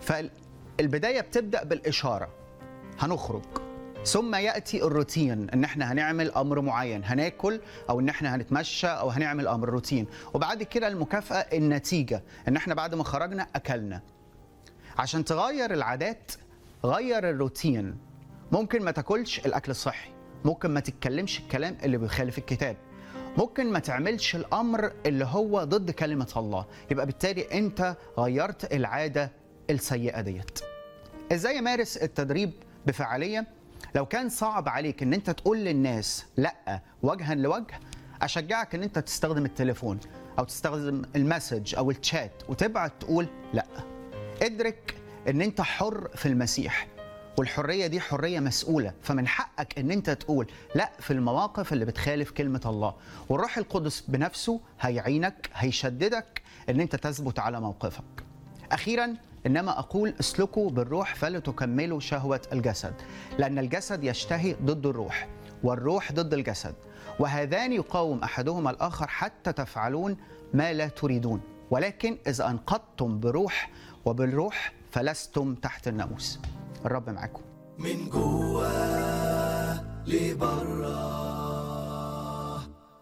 فالبدايه بتبدا بالاشاره هنخرج ثم ياتي الروتين ان احنا هنعمل امر معين هناكل او ان احنا هنتمشى او هنعمل امر روتين وبعد كده المكافاه النتيجه ان احنا بعد ما خرجنا اكلنا عشان تغير العادات غير الروتين ممكن ما تاكلش الاكل الصحي ممكن ما تتكلمش الكلام اللي بيخالف الكتاب ممكن ما تعملش الامر اللي هو ضد كلمه الله يبقى بالتالي انت غيرت العاده السيئه ديت ازاي امارس التدريب بفعاليه لو كان صعب عليك ان انت تقول للناس لا وجها لوجه اشجعك ان انت تستخدم التليفون او تستخدم المسج او الشات وتبعت تقول لا ادرك ان انت حر في المسيح والحريه دي حريه مسؤوله فمن حقك ان انت تقول لا في المواقف اللي بتخالف كلمه الله والروح القدس بنفسه هيعينك هيشددك ان انت تثبت على موقفك اخيرا انما اقول اسلكوا بالروح فلتكملوا شهوه الجسد لان الجسد يشتهي ضد الروح والروح ضد الجسد وهذان يقاوم احدهما الاخر حتى تفعلون ما لا تريدون ولكن اذا انقضتم بروح وبالروح فلستم تحت الناموس الرب معاكم من جوه لبره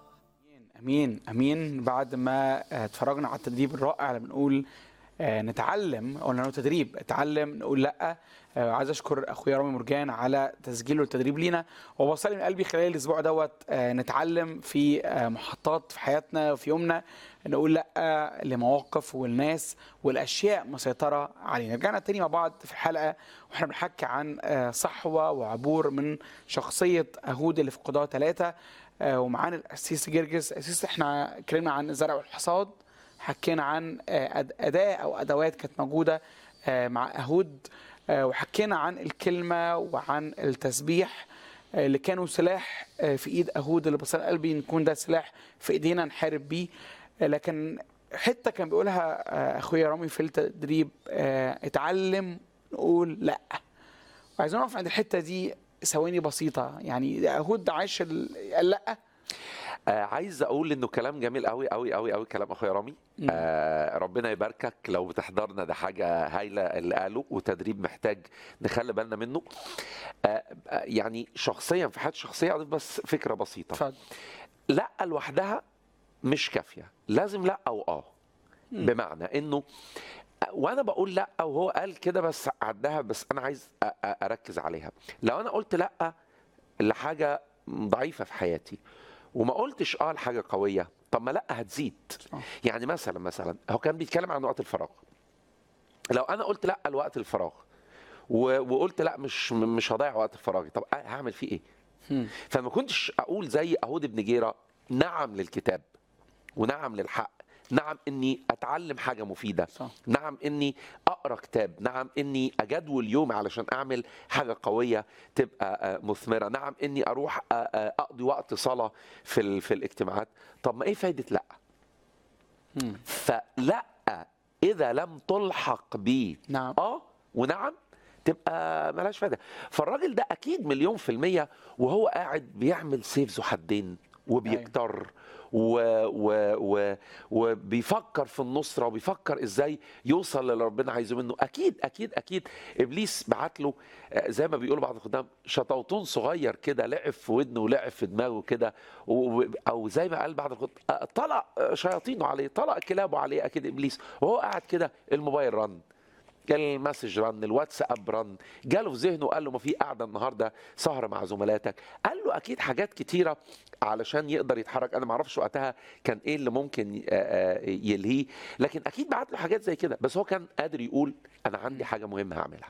امين امين بعد ما آه، اتفرجنا على التدريب الرائع اللي بنقول آه، نتعلم قلنا انه تدريب اتعلم نقول لا آه، عايز اشكر اخويا رامي مرجان على تسجيله التدريب لينا وبصلي من قلبي خلال الاسبوع دوت آه، نتعلم في آه، محطات في حياتنا وفي يومنا نقول لا لمواقف والناس والاشياء مسيطره علينا رجعنا تاني مع بعض في الحلقه واحنا بنحكي عن آه، صحوه وعبور من شخصيه اهود اللي في قضاه ثلاثه آه، ومعانا القسيس جرجس قسيس احنا اتكلمنا عن الزرع والحصاد حكينا عن آه، أد- اداه او ادوات كانت موجوده آه، مع اهود آه، وحكينا عن الكلمه وعن التسبيح آه، اللي كانوا سلاح آه، في ايد اهود اللي بصير قلبي نكون ده سلاح في ايدينا نحارب بيه آه، لكن حته كان بيقولها آه، اخويا رامي في التدريب آه، اتعلم نقول لا وعايزين نقف عند الحته دي ثواني بسيطه يعني اهود عاش ال- قال لا آه عايز اقول انه كلام جميل قوي قوي قوي قوي كلام اخويا رامي آه ربنا يباركك لو بتحضرنا ده حاجه هايله اللي قاله وتدريب محتاج نخلي بالنا منه آه آه، يعني شخصيا في حياتي الشخصيه اضيف بس فكره بسيطه اتفضل لا لوحدها مش كافيه لازم لا او اه بمعنى انه وانا بقول لا وهو قال كده بس عدها بس انا عايز أ- أ- اركز عليها لو انا قلت لا لحاجه ضعيفه في حياتي وما قلتش اه لحاجه قويه طب ما لا هتزيد صح. يعني مثلا مثلا هو كان بيتكلم عن وقت الفراغ لو انا قلت لا لوقت الفراغ و- وقلت لا مش مش هضيع وقت فراغي طب هعمل فيه ايه مم. فما كنتش اقول زي اهود بن جيره نعم للكتاب ونعم للحق نعم اني اتعلم حاجه مفيده صح. نعم اني اقرا كتاب نعم اني اجدول يومي علشان اعمل حاجه قويه تبقى آه، مثمره نعم اني اروح آه، آه، اقضي وقت صلاه في ال- في الاجتماعات طب ما ايه فايده لا مم. فلا اذا لم تلحق بيه نعم اه ونعم تبقى ملهاش فايده فالراجل ده اكيد مليون في الميه وهو قاعد بيعمل سيف ذو حدين وبيكتر و و و وبيفكر في النصره وبيفكر ازاي يوصل للي ربنا عايزه منه اكيد اكيد اكيد ابليس بعت له آه، زي ما بيقولوا بعض الخدام شطوطون صغير كده لعب في ودنه ولعب في دماغه كده و- و- او زي ما قال بعض الخدام آه، طلع آه، شياطينه عليه طلع كلابه عليه اكيد ابليس وهو قاعد كده الموبايل رن المسج رن الواتساب رن جاله في ذهنه قال له ما في قاعده النهارده سهره مع زملاتك قال له اكيد حاجات كتيره علشان يقدر يتحرك انا ما اعرفش وقتها كان ايه اللي ممكن آه، آه، يلهيه لكن اكيد بعت له حاجات زي كده بس هو كان قادر يقول انا عندي حاجه مهمه هعملها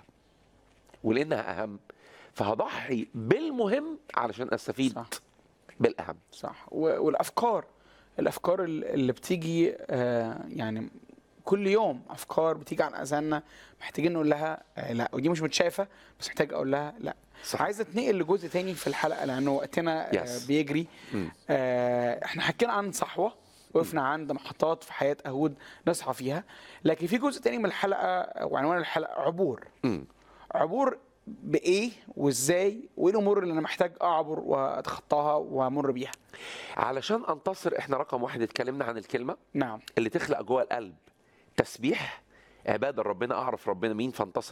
ولانها اهم فهضحي بالمهم علشان استفيد صح. بالاهم صح و- والافكار الافكار ال- اللي بتيجي آه، يعني كل يوم افكار بتيجي عن اذاننا محتاجين نقول لها آه، لا ودي مش متشافه بس محتاج اقول لها لا صح. عايز اتنقل لجزء تاني في الحلقه لانه وقتنا آه، Yes. بيجري مم. آه، احنا حكينا عن صحوه وقفنا عند محطات في حياه اهود نصحى فيها لكن في جزء تاني من الحلقه وعنوان الحلقه عبور مم. عبور بايه وازاي وايه الامور اللي انا محتاج اعبر واتخطاها وامر بيها علشان انتصر احنا رقم واحد اتكلمنا عن الكلمه نعم اللي تخلق جوه القلب تسبيح عباده ربنا اعرف ربنا مين فانتصر